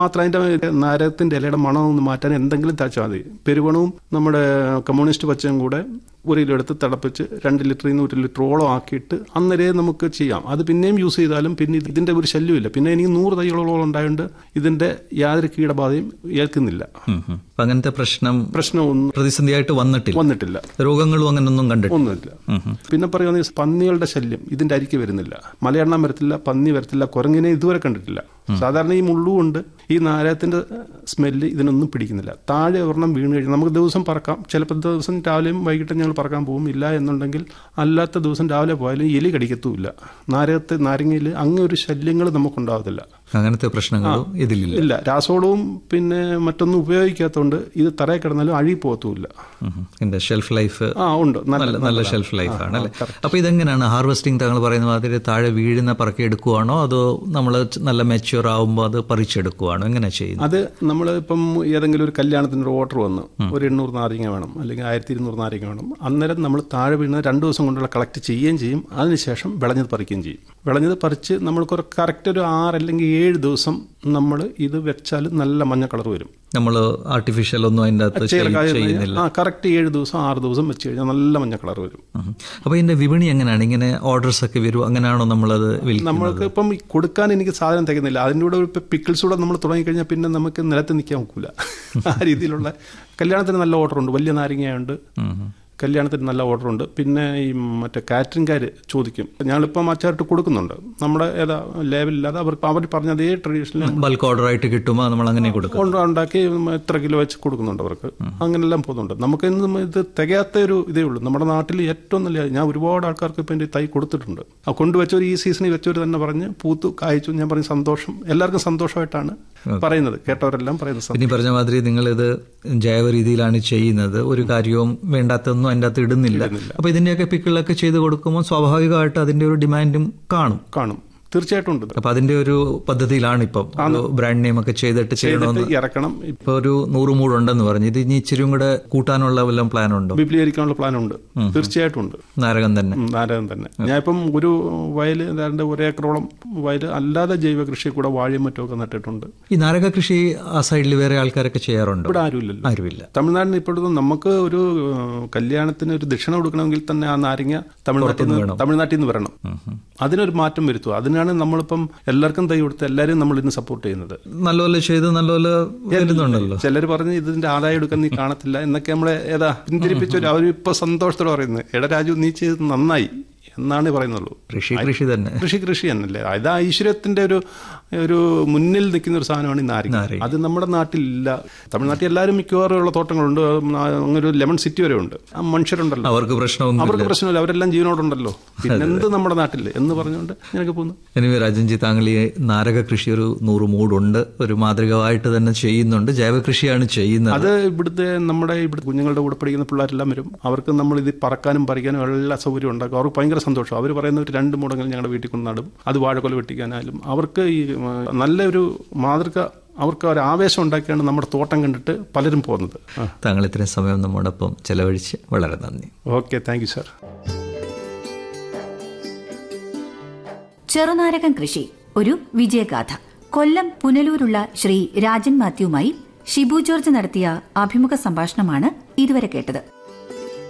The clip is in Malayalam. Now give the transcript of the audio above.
മാത്രം അതിന്റെ നാരകത്തിന്റെ ഇലയുടെ മണം ഒന്ന് മാറ്റാൻ എന്തെങ്കിലും തേച്ചാൽ മതി പെരുവണവും നമ്മുടെ കമ്മ്യൂണിസ്റ്റ് പച്ചയും കൂടെ ഒരു കിലോ എടുത്ത് തിളപ്പിച്ച് രണ്ട് ലിറ്ററിൽ നിന്ന് ഒരു ലിറ്ററോളം ആക്കിയിട്ട് അന്നേരെ നമുക്ക് ചെയ്യാം അത് പിന്നെയും യൂസ് ചെയ്താലും പിന്നെ ഇതിന്റെ ഒരു ശല്യമില്ല പിന്നെ എനിക്ക് നൂറ് തൈകളോളം ഉണ്ടായതുകൊണ്ട് ഇതിന്റെ യാതൊരു കീടബാധയും ഏൽക്കുന്നില്ല ഉം, ഉം. അപ്പൊ അങ്ങനത്തെ പ്രശ്നം പ്രശ്നമൊന്നും പ്രതിസന്ധിയായിട്ട് വന്നിട്ടില്ല വന്നിട്ടില്ല രോഗങ്ങളും അങ്ങനൊന്നും കണ്ടിട്ടില്ല ഒന്നുമില്ല പിന്നെ പറയുന്ന പന്നികളുടെ ശല്യം ഇതിന്റെ അരിക്ക് വരുന്നില്ല മലയെണ്ണം വരത്തില്ല പന്നി വരത്തില്ല കുരങ്ങിനെ ഇതുവരെ കണ്ടിട്ടില്ല സാധാരണ ഈ മുള്ളുകൊണ്ട് ഈ നാരകത്തിന്റെ സ്മെല്ല് ഇതിനൊന്നും പിടിക്കുന്നില്ല താഴെ ഒരെണ്ണം വീണ് കഴിഞ്ഞാൽ നമുക്ക് ദിവസം പറക്കാം ചിലപ്പോൾ ദിവസം രാവിലെയും വൈകിട്ടും ഞങ്ങൾ പറക്കാൻ പോകും ഇല്ല എന്നുണ്ടെങ്കിൽ അല്ലാത്ത ദിവസം രാവിലെ പോയാലും എലി കടിക്കത്തുമില്ല നാരകത്തെ നാരങ്ങയിൽ അങ്ങ് ഒരു ശല്യങ്ങൾ നമുക്കുണ്ടാവത്തില്ല അങ്ങനത്തെ പ്രശ്നങ്ങളും ഇതിലില്ല ഇല്ല രാസവളവും പിന്നെ മറ്റൊന്നും ഉപയോഗിക്കാത്തതുകൊണ്ട് ഇത് തറയിൽ കിടന്നാലും അഴുകി പോകത്തുമില്ല ഉം, ഉം. ഇതിന്റെ ഷെൽഫ് ലൈഫ് ആ ഉണ്ട് നല്ല നല്ല ഷെൽഫ് ലൈഫ് ആണ് അല്ലേ അപ്പൊ ഇതെങ്ങനെയാണ് ഹാർവെസ്റ്റിംഗ് താങ്കൾ പറയുന്ന മാതിരി താഴെ വീഴുന്ന പറക്കി എടുക്കുവാണോ അതോ നമ്മൾ നല്ല മെച്യൂർ ആവുമ്പോൾ അത് പറിച്ചെടുക്കുവാണോ എങ്ങനെ ചെയ്യുന്നത് അത് നമ്മൾ ഇപ്പം ഏതെങ്കിലും ഒരു കല്യാണത്തിന് ഒരു ഓർഡർ വന്നു ഒരു എണ്ണൂറ് നാരങ്ങ വേണം അല്ലെങ്കിൽ ആയിരത്തി ഇരുന്നൂറ് നാരങ്ങ വേണം അന്നേരം നമ്മൾ താഴെ വീഴുന്നത് രണ്ട് ദിവസം കൊണ്ടുള്ള കളക്ട് ചെയ്യുകയും ചെയ്യും അതിനുശേഷം വിളഞ്ഞത് പറിക്കുകയും ചെയ്യും വിളഞ്ഞത് പറിച്ച് നമ്മൾക്ക് ഒരു കറക്റ്റ് ഒരു ആറ് അല്ലെങ്കിൽ ഏഴ് ദിവസം നമ്മൾ ഇത് വെച്ചാൽ നല്ല മഞ്ഞ കളർ വരും നമ്മൾ ആർട്ടിഫിഷ്യൽ ഒന്നും അതിന്റെ അകത്ത് ചെയ്- ചേർക്കാതെ ചെയ്യുന്നില്ല ആ കറക്റ്റ് ഏഴ് ദിവസം ആറ് ദിവസം വെച്ച് കഴിഞ്ഞാൽ നല്ല മഞ്ഞ കളർ വരും ഉം. അപ്പൊ ഇതിന്റെ വിപണി എങ്ങനെയാണ് ഇങ്ങനെ ഓർഡേഴ്സ് ഒക്കെ വരും അങ്ങനെയാണോ നമ്മളത് വിൽക്കുന്നത് നമ്മൾക്ക് ഇപ്പം ഈ കൊടുക്കാൻ എനിക്ക് സാധനം തികയുന്നില്ല അതിൻ്റെ കൂടെ ഇപ്പം പിക്കിൾസ് കൂടെ നമ്മൾ തുടങ്ങിക്കഴിഞ്ഞാൽ പിന്നെ നമുക്ക് നിലത്ത് നിൽക്കാൻ ഒക്കില്ല ആ രീതിയിലുള്ള കല്യാണത്തിന് നല്ല ഓർഡർ ഉണ്ട് വലിയ നാരങ്ങയുണ്ട് ഉം, ഉം. കല്യാണത്തിന് നല്ല ഓർഡർ ഉണ്ട് പിന്നെ ഈ മറ്റേ കാറ്ററിംഗുകാർ ചോദിക്കും ഞങ്ങളിപ്പം അച്ചാറിട്ട് കൊടുക്കുന്നുണ്ട് നമ്മുടെ ഏതാ ലേവലില്ലാതെ അവർക്ക് അവർ പറഞ്ഞ അതേ ട്രഡീഷണൽ ബൾക്ക് ഓർഡർ ആയിട്ട് കിട്ടുമ്പോൾ നമ്മൾ അങ്ങനെ കൊടുക്കും കൊണ്ട് ഉണ്ടാക്കി എത്ര കിലോ വെച്ച് കൊടുക്കുന്നുണ്ട് അവർക്ക് അങ്ങനെല്ലാം പോകുന്നുണ്ട് നമുക്ക് ഇന്നും ഇത് തികയാത്ത ഒരു ഇതേ ഉള്ളൂ നമ്മുടെ നാട്ടിൽ ഏറ്റവും നല്ല ഞാൻ ഒരുപാട് ആൾക്കാർക്ക് ഇപ്പം എൻ്റെ തൈ കൊടുത്തിട്ടുണ്ട് ആ കൊണ്ടുവച്ചവർ ഈ സീസണിൽ വെച്ചവർ തന്നെ പറഞ്ഞ് പൂത്തു കായ്ച്ചു ഞാൻ പറഞ്ഞ സന്തോഷം എല്ലാവർക്കും സന്തോഷമായിട്ടാണ് പറയുന്നത് കേട്ടവരെല്ലാം പറയുന്നത് സന്തോഷം. ഇനി പറഞ്ഞ മാതിരി നിങ്ങളിത് ജൈവ രീതിയിലാണ് ചെയ്യുന്നത് ഒരു കാര്യവും വേണ്ടാത്തൊന്നും അതിൻ്റെ അകത്ത് ഇടുന്നില്ല അപ്പൊ ഇതിന്റെയൊക്കെ പിക്കിളൊക്കെ ചെയ്ത് കൊടുക്കുമ്പോൾ സ്വാഭാവികമായിട്ട് അതിന്റെ ഒരു ഡിമാൻഡും കാണും കാണും തീർച്ചയായിട്ടും ഉണ്ട് ഇത്. അപ്പൊ അതിന്റെ ഒരു പദ്ധതിയിലാണ് ഇപ്പം ബ്രാൻഡ് നെയിം ഒക്കെ ചെയ്തിട്ട് ചെയ്യണമെന്ന് ചെയ്തിട്ട് ഇറക്കണം ഇപ്പൊ ഒരു നൂറ് മൂടുണ്ടെന്ന് പറഞ്ഞു ഇത് ഇനി ഇച്ചിരി കൂടെ കൂട്ടാനുള്ള വല്ലതും പ്ലാൻ ഉണ്ടോ വിപുലീകരിക്കാനുള്ള പ്ലാൻ ഉണ്ട് തീർച്ചയായിട്ടും ഉണ്ട് നാരകം തന്നെ ഉം, നാരകം തന്നെ ഞാൻ ഇപ്പം ഒരു വയൽ ഏതാണ്ട് ഒരേക്കറോളം വയൽ അല്ലാതെ ജൈവ കൃഷി കൂടെ വാഴയും മറ്റുമൊക്കെ നട്ടിട്ടുണ്ട് ഈ നാരക കൃഷി ആ സൈഡിൽ വേറെ ആൾക്കാരൊക്കെ ചെയ്യാറുണ്ടോ ഇവിടെ ആരുമില്ലല്ലോ ആരുമില്ല തമിഴ്നാടിന് ഇപ്പോഴത്തെ നമുക്ക് ഒരു ഏഹ്, കല്യാണത്തിന് ഒരു ദക്ഷിണ കൊടുക്കണമെങ്കിൽ തന്നെ ആ നാരങ്ങ തമിഴ്നാട്ടിൽ നിന്ന് തമിഴ്നാട്ടിൽ നിന്ന് വരണം അതിനൊരു മാറ്റം വരുത്തുക അതിനാണ് നമ്മളിപ്പം എല്ലാവർക്കും തൈ കൊടുത്ത് എല്ലാവരും നമ്മൾ ഇന്ന് സപ്പോർട്ട് ചെയ്യുന്നത് നല്ലപോലെ ചെയ്ത് നല്ലപോലെ വരുന്നുണ്ടല്ലോ ചിലർ പറഞ്ഞ് ഇതിന്റെ ആദായം എടുക്കാൻ നീ കാണത്തില്ല എന്നൊക്കെ നമ്മളെ ഏതാ പിന്തിരിപ്പിച്ചൊരു അവരിപ്പോ സന്തോഷത്തോടെ പറയുന്നത് എടാ രാജു നീ ചെയ്ത് നന്നായി എന്നാണ് പറയുന്നുള്ളൂ കൃഷി കൃഷി തന്നെ കൃഷി കൃഷി തന്നെയല്ലേ അത് ഐശ്വര്യത്തിന്റെ ഒരു ഒരു മുന്നിൽ നിൽക്കുന്ന ഒരു സാധനമാണ് ഈ നാരങ്ങ അത് നമ്മുടെ നാട്ടിലില്ല തമിഴ്നാട്ടിൽ എല്ലാവരും മിക്കവാറും ഉള്ള തോട്ടങ്ങളുണ്ട് അങ്ങനെ ഒരു ലെമൺ സിറ്റി വരെ ഉണ്ട് ആ മനുഷ്യരുണ്ടല്ലോ അവർക്ക് പ്രശ്നമൊന്നും അവർക്ക് പ്രശ്നമില്ല അവരെല്ലാം ജീവനോടുണ്ടല്ലോ പിന്നെന്ത് നമ്മുടെ നാട്ടിൽ എന്ന് പറഞ്ഞുകൊണ്ട് ഞാനൊക്കെ പോകുന്നു എനിവേ രാജൻജി താങ്കൾ ഈ നാരക കൃഷി ഒരു നൂറ് മൂടുണ്ട് ഒരു മാതൃകമായിട്ട് തന്നെ ചെയ്യുന്നുണ്ട് ജൈവ കൃഷിയാണ് ചെയ്യുന്നത് അത് ഇവിടുത്തെ നമ്മുടെ ഇവിടെ കുഞ്ഞുങ്ങളുടെ കൂടെ പഠിക്കുന്ന പിള്ളേരെല്ലാം വരും അവർക്ക് നമ്മൾ ഇത് പറക്കാനും പറിക്കാനും എല്ലാ സൗകര്യം ഉണ്ടാക്കും അവർക്ക് ഭയങ്കര സന്തോഷം അവർ പറയുന്ന ഒരു രണ്ട് മുടങ്ങൽ ഞങ്ങളുടെ വീട്ടിൽ കൊണ്ട് നടും അത് വാഴക്കൊല വെട്ടിക്കാനായാലും അവർക്ക് ഈ ഉം, നല്ലൊരു മാതൃക അവർക്ക് ഒരു ആവേശം ഉണ്ടാക്കിയാണ് നമ്മുടെ തോട്ടം കണ്ടിട്ട് പലരും പോകുന്നത് താങ്കൾ ഇത്രയും സമയം നമ്മോടൊപ്പം ചെലവഴിച്ച് വളരെ നന്ദി ഓക്കെ താങ്ക് യു സാർ ചെറുനാരകം കൃഷി ഒരു വിജയഗാഥ കൊല്ലം പുനലൂരുള്ള ശ്രീ രാജൻ മാത്യുവുമായി ഷിബു ജോർജ് നടത്തിയ അഭിമുഖ സംഭാഷണമാണ് ഇതുവരെ കേട്ടത്